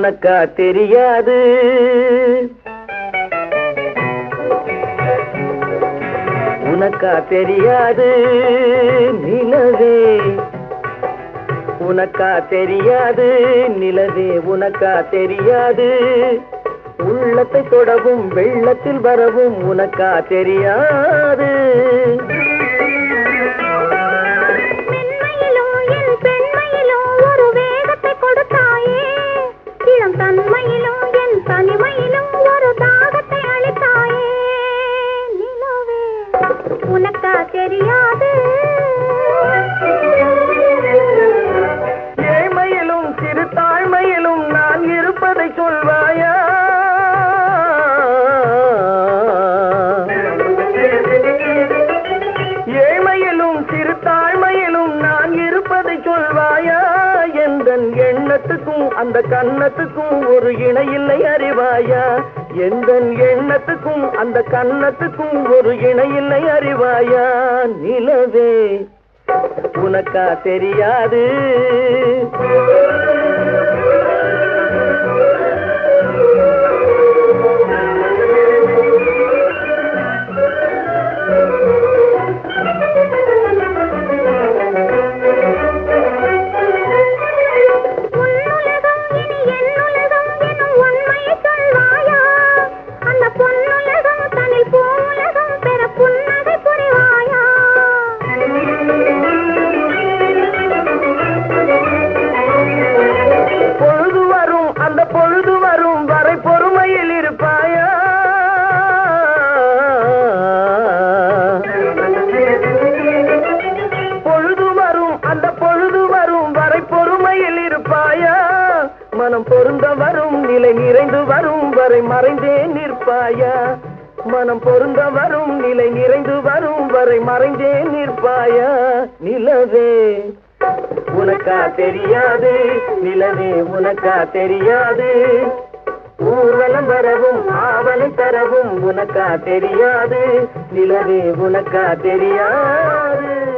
உனக்கா தெரியாது உனக்கா தெரியாது நிலவே உனக்கா தெரியாது நிலவே உனக்கா தெரியாது உள்ளத்தை தொடவும் வெள்ளத்தில் வரவும் உனக்கா தெரியாது மென்மையிலும் என் பெண்மையிலும் ஒரு வேகத்தை கொடுத்தாயே இளம் தன்மையிலும் என் தனிமையிலும் ஒரு தாகத்தை அளித்தாயே நிலவே உனக்கா தெரியாது ஏழ்மையிலும் சிறு தாழ்மையிலும் நான் இருப்பதை சொல்வாயா ஏழ்மையிலும் சிறு தாழ்மையிலும் நான் இருப்பதை சொல்வாயா எந்தன் எண்ணத்துக்கும் அந்த கன்னத்துக்கும் ஒரு இணையில்லை அறிவாயா எந்தன் எண்ணத்துக்கும் அந்த கன்னத்துக்கும் ஒரு இணையில்லை அறிவாயா நிலவே உனக்கா தெரியாது உன்னுலகம் இனி என்னுலகம் எனும் உண்மையை சொல்வாயா அந்த பொன்னுலகம் தனில் பூவுலகம் பெற புன்னகை புரிவாயா பொழுது வரும் அந்த பொழுது வரும் வரை பொறுமையில் இருப்பாயா பொழுது வரும் அந்த பொழுது வரும் வரை பொறுமையில் இருப்பாயா மனம் பொருந்த வரும் நிலை நிறைந்து வரும் வரை மறைந்தே நிற்பாயா மனம் பொருந்த வரும் நிலை நிறைந்து வரும் வரை மறைந்தே நிற்பாயா நிலவே உனக்கா தெரியாது நிலவே உனக்கா தெரியாது ஊர்வலம் வரவும் ஆவலை தரவும் உனக்கா தெரியாது நிலவே உனக்கா தெரியாது